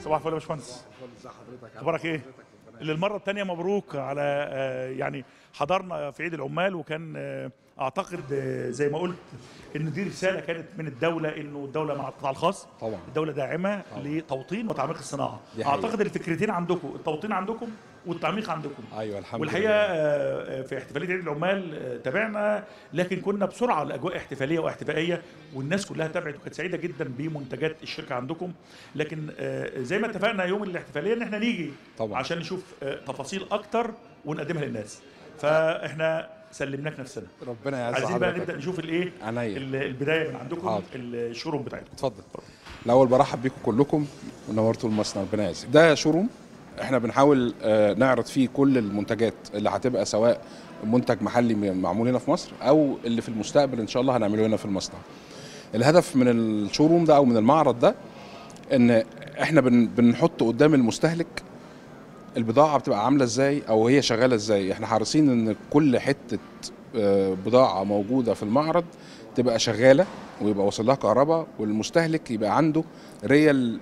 صباح الفل يا باشمهندس اخبارك ايه؟ للمره الثانيه مبروك على آه، يعني حضرنا في عيد العمال وكان آه، اعتقد آه، زي ما قلت ان دي رساله كانت من الدوله انه الدوله مع القطاع الخاص طبعا. الدوله داعمه لتوطين وتعميق الصناعه دي حقيقة. اعتقد الفكرتين عندكم التوطين عندكم والتعميق عندكم ايوه الحمد والحقيقه لله آه، في احتفاليه عيد العمال آه، تابعنا لكن كنا بسرعه الاجواء احتفاليه واحتفائيه والناس كلها تابعت وكانت سعيده جدا بمنتجات الشركه عندكم لكن آه، زي ما اتفقنا يوم الاحتفاليه ان احنا نيجي طبعاً. عشان نشوف آه، تفاصيل اكتر ونقدمها للناس فاحنا سلمناك نفسنا ربنا يعز عايزين بقى حضرتك. نبدا نشوف الايه عينيا. ال- البدايه من عندكم حاضر. الشوروم بتاعتكم اتفضل الاول برحب بيكم كلكم ونورتوا المصنع ربنا يعزك ده شوروم احنا بنحاول آه، نعرض فيه كل المنتجات اللي هتبقى سواء منتج محلي م- معمول هنا في مصر او اللي في المستقبل ان شاء الله هنعمله هنا في المصنع الهدف من الشوروم ده او من المعرض ده ان احنا بن بنحط قدام المستهلك البضاعه بتبقى عامله ازاي او هي شغاله ازاي احنا حريصين ان كل حته آه، بضاعه موجوده في المعرض تبقى شغاله ويبقى واصل لها كهرباء والمستهلك يبقى عنده ريال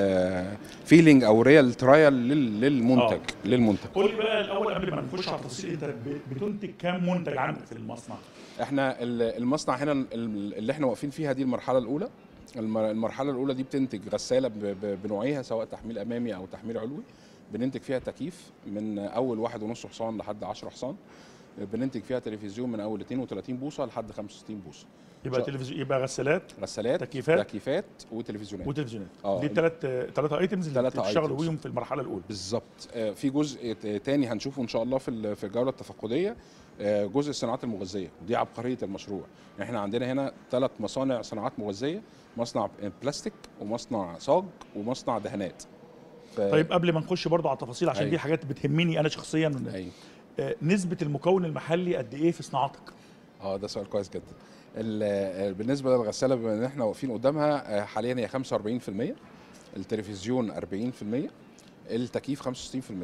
فيلينج او ريال ترايل للمنتج للمنتج قول لي بقى الاول قبل ما نخش على التفاصيل انت ب- بتنتج كام منتج عندك في المصنع احنا ال- المصنع هنا ال- اللي احنا واقفين فيها دي المرحله الاولى الم- المرحله الاولى دي بتنتج غساله ب- ب- بنوعيها سواء تحميل امامي او تحميل علوي بننتج فيها تكييف من اول واحد ونص حصان لحد 10 حصان بننتج فيها تلفزيون من اول 32 بوصه لحد 65 بوصه يبقى شاء- تلفزيون يبقى غسالات غسالات تكييفات. تكييفات وتلفزيونات وتلفزيونات اه. دي الثلاث ثلاثه ايتمز اللي تلاتة بتشتغلوا items. بيهم في المرحله الاولى بالظبط آه، في جزء ت- تاني هنشوفه ان شاء الله في ال- في الجوله التفقديه آه، جزء الصناعات المغذيه ودي عبقريه المشروع احنا عندنا هنا ثلاث مصانع صناعات مغذيه مصنع بلاستيك ومصنع صاج ومصنع دهانات ف... طيب قبل ما نخش برضو على التفاصيل عشان أيوة. دي حاجات بتهمني انا شخصيا ايوه آه، نسبه المكون المحلي قد ايه في صناعتك اه ده سؤال كويس جدا ال- آه، بالنسبه للغساله بما ان احنا واقفين قدامها آه، حاليا هي 45% التلفزيون 40% التكييف 65%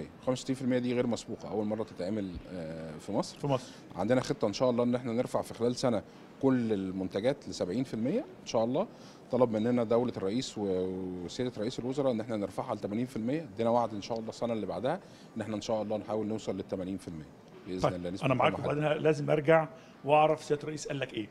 65% دي غير مسبوقه اول مره تتعمل آه، في مصر في مصر عندنا خطه ان شاء الله ان احنا نرفع في خلال سنه كل المنتجات ل 70% ان شاء الله طلب مننا دوله الرئيس و- وسياده رئيس الوزراء ان احنا نرفعها ل 80% ادينا وعد ان شاء الله السنه اللي بعدها ان احنا ان شاء الله نحاول نوصل لل 80% باذن الله طيب نسبة انا معاك المحل. وبعدين لازم ارجع واعرف سياده الرئيس قال لك ايه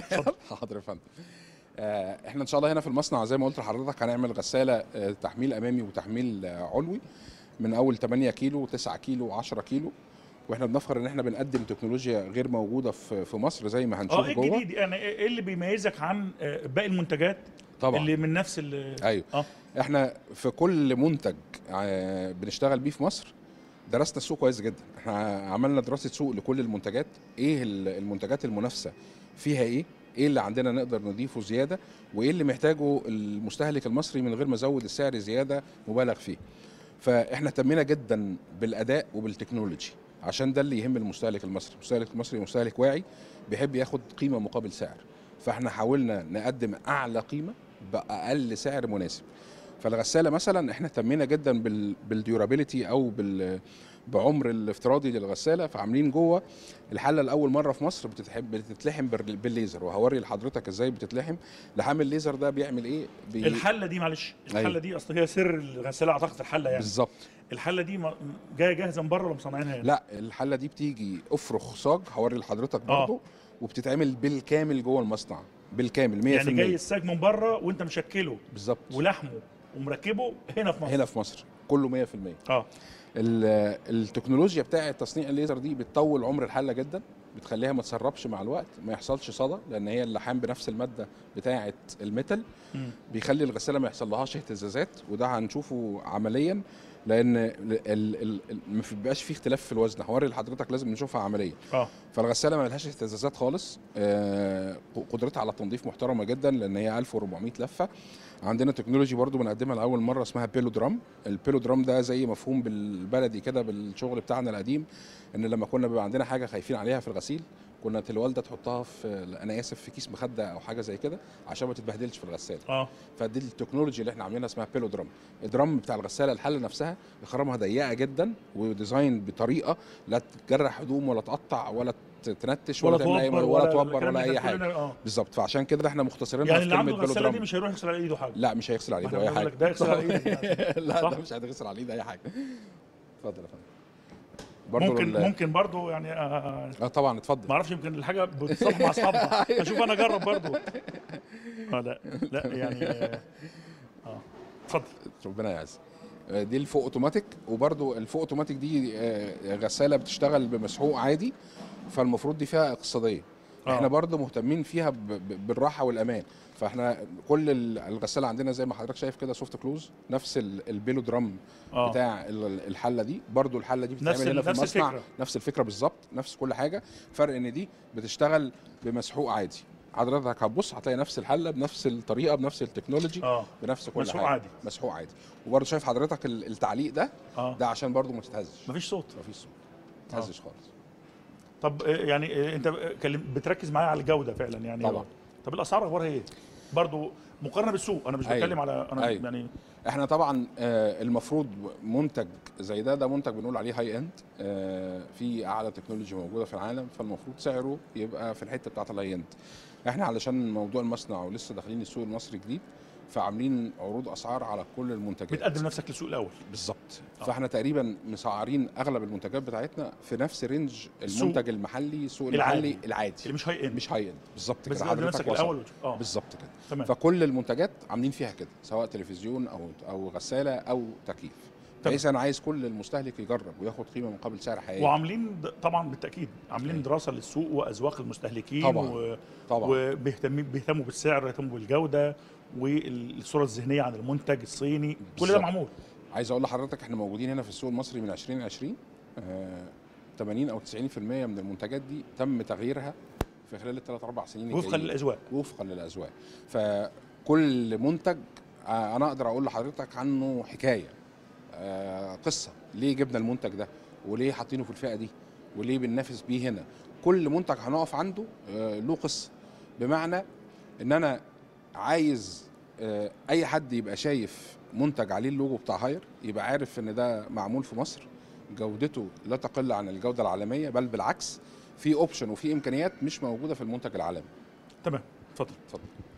حاضر يا فندم آه، احنا ان شاء الله هنا في المصنع زي ما قلت لحضرتك هنعمل غساله آه، تحميل امامي وتحميل آه، علوي من اول 8 كيلو 9 كيلو 10 كيلو واحنا بنفخر ان احنا بنقدم تكنولوجيا غير موجوده في في مصر زي ما اه هنشوف ايه جوه الجديد يعني ايه اللي بيميزك عن آه، باقي المنتجات طبعا اللي من نفس ال ايوه اه احنا في كل منتج آه، بنشتغل بيه في مصر درسنا السوق كويس جدا احنا عملنا دراسه سوق لكل المنتجات ايه ال- المنتجات المنافسه فيها ايه ايه اللي عندنا نقدر نضيفه زياده وايه اللي محتاجه المستهلك المصري من غير ما ازود السعر زياده مبالغ فيه فاحنا اهتمينا جدا بالاداء وبالتكنولوجي عشان ده اللي يهم المستهلك المصري المستهلك المصري مستهلك واعي بيحب ياخد قيمه مقابل سعر فاحنا حاولنا نقدم اعلى قيمه باقل سعر مناسب فالغساله مثلا احنا اهتمينا جدا بال بالديورابيلتي او بال بعمر الافتراضي للغساله فعاملين جوه الحله لاول مره في مصر بتتحب بتتلحم بال- بالليزر وهوري لحضرتك ازاي بتتلحم لحام الليزر ده بيعمل ايه بي... الحله دي معلش الحله أيوة. دي اصل هي سر الغساله اعتقد في الحله يعني بالظبط الحله دي م- جايه جاهزه من بره ولا مصنعينها هنا؟ لا الحله دي بتيجي افرخ صاج هوري لحضرتك آه. برضه وبتتعمل بالكامل جوه المصنع بالكامل 100% يعني جاي الساج من بره وانت مشكله بالظبط ولحمه ومركبه هنا في مصر هنا في مصر كله 100% اه ال- التكنولوجيا بتاعه تصنيع الليزر دي بتطول عمر الحله جدا بتخليها ما تسربش مع الوقت ما يحصلش صدى لان هي اللحام بنفس الماده بتاعه الميتال مم. بيخلي الغساله ما يحصلهاش اهتزازات وده هنشوفه عمليا لان ال- ال- ال- ال- ما بيبقاش فيه اختلاف في الوزن هوري لحضرتك لازم نشوفها عمليا اه فالغساله ما لهاش اهتزازات خالص آه، قدرتها على التنظيف محترمه جدا لان هي 1400 لفه عندنا تكنولوجي برضو بنقدمها لاول مره اسمها بيلو درام البيلو درام ده زي مفهوم بالبلدي كده بالشغل بتاعنا القديم ان لما كنا بيبقى عندنا حاجه خايفين عليها في الغسيل كانت الوالده تحطها في انا اسف في كيس مخده او حاجه زي كده عشان ما تتبهدلش في الغساله اه فدي التكنولوجي اللي احنا عاملينها اسمها بيلو درام الدرام بتاع الغساله الحله نفسها اخرامها ضيقه جدا وديزاين بطريقه لا تجرح هدوم ولا تقطع ولا ت- تنتش ولا, تعمل اي ولا توبر الكلام ولا ده اي كان حاجه كلنا- اه بالظبط فعشان كده احنا مختصرينها يعني في اللي عنده كلمه الغساله دي بيلودرام مش هيروح يغسل على ايده حاجه لا مش هيغسل على ما ايده احنا اي بنقول حاجه لك ده يغسل على ايده لا صح؟ ده مش هيغسل على ايده اي حاجه اتفضل يا فندم برضو ممكن ال- ممكن برضو يعني آه، اه طبعا اتفضل ما اعرفش يمكن الحاجه بتصالح مع اصحابها اشوف انا اجرب برضو اه لا لا يعني اه آه. اتفضل ربنا يعز آه، دي الفوق اوتوماتيك وبرضو الفوق اوتوماتيك دي آه، غساله بتشتغل بمسحوق عادي فالمفروض دي فيها اقتصاديه آه. احنا برضو مهتمين فيها ب- ب- بالراحه والامان فاحنا كل ال- الغساله عندنا زي ما حضرتك شايف كده سوفت كلوز نفس ال- البيلو درام اه بتاع ال- الحله دي برضو الحله دي نفس بتتعمل ال- هنا في نفس المصنع الفكرة. نفس الفكره بالظبط نفس كل حاجه فرق ان دي بتشتغل بمسحوق عادي حضرتك هتبص هتلاقي نفس الحله بنفس الطريقه بنفس التكنولوجي اه بنفس كل مسحوق حاجه عادي. مسحوق عادي وبرضه شايف حضرتك ال- التعليق ده اه ده عشان برضه ما تتهزش مفيش صوت مفيش صوت ما تتهزش خالص طب آه، يعني آه، انت كلم بتركز معايا على الجوده فعلا يعني طبعا. طب الاسعار اخبارها ايه؟ برضو مقارنه بالسوق انا مش أيوة. بتكلم على انا أيوة. يعني احنا طبعا آه، المفروض منتج زي ده ده منتج بنقول عليه هاي اند في اعلى تكنولوجي موجوده في العالم فالمفروض سعره يبقى في الحته بتاعت الهاي اند احنا علشان موضوع المصنع ولسه داخلين السوق المصري جديد فعاملين عروض اسعار على كل المنتجات بتقدم نفسك للسوق الاول بالظبط آه. فاحنا تقريبا مسعرين اغلب المنتجات بتاعتنا في نفس رينج المنتج المحلي السوق العادي. المحلي العادي اللي مش هاي اند مش هاي اند بالظبط بس كده تقدم حضرتك نفسك وصلت. الاول وتشوف. اه بالظبط كده تمام فكل المنتجات عاملين فيها كده سواء تلفزيون او او غساله او تكييف بحيث انا عايز كل المستهلك يجرب وياخد قيمه مقابل سعر حقيقي وعاملين د- طبعا بالتاكيد عاملين أيوة. دراسه للسوق واذواق المستهلكين طبعاً. و... طبعا وبيهتموا بيهتموا بالسعر بيهتموا بالجوده والصوره الذهنيه عن المنتج الصيني كل ده بالظبط. معمول عايز اقول لحضرتك احنا موجودين هنا في السوق المصري من 2020 آه 80 او 90% من المنتجات دي تم تغييرها في خلال الثلاث اربع سنين وفقا الجايين. للاذواق وفقا للاذواق فكل منتج آه، انا اقدر اقول لحضرتك عنه حكايه آه، قصه ليه جبنا المنتج ده وليه حاطينه في الفئه دي وليه بننافس بيه هنا كل منتج هنقف عنده آه، له قصه بمعنى ان انا عايز آه، اي حد يبقى شايف منتج عليه اللوجو بتاع هاير يبقى عارف ان ده معمول في مصر جودته لا تقل عن الجوده العالميه بل بالعكس في اوبشن وفي امكانيات مش موجوده في المنتج العالمي تمام اتفضل اتفضل